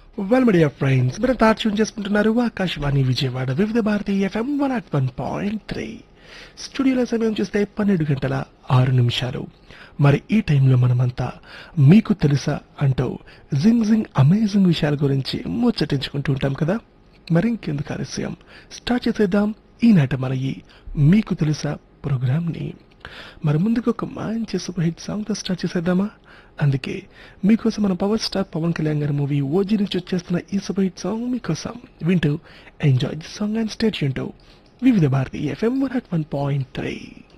well media friends మీరు తార్చూన్ చేసుకుంటున్నారు Akashvani Vijayawada Vividh Bharati FM one at one point three స్టూడియోలో సమయం చూస్తే పన్నెండు గంటల ఆరు నిమిషాలు మరి ఈ టైంలో మనమంతా మీకు తెలుసా అంటూ జింగ్ జింగ్ అమేజింగ్ విషయాల గురించి ముచ్చటించుకుంటూ ఉంటాం కదా మరి ఇంకెందుకు ఆలస్యం స్టార్ట్ చేసేద్దాం ఈనాటి మన ఈ మీకు తెలుసా ప్రోగ్రామ్ని మరి ముందుకు ఒక మంచి సూపర్ హిట్ సాంగ్తో స్టార్ట్ చేసేద్దామా అందుకే మీకోసం మన పవర్ స్టార్ పవన్ కళ్యాణ్ గారి మూవీ ఓజీ నుంచి వచ్చేస్తున్న ఈ సూపర్ హిట్ సాంగ్ మీకోసం వింటూ enjoy the song and state Vividh Bharati FM one at one point three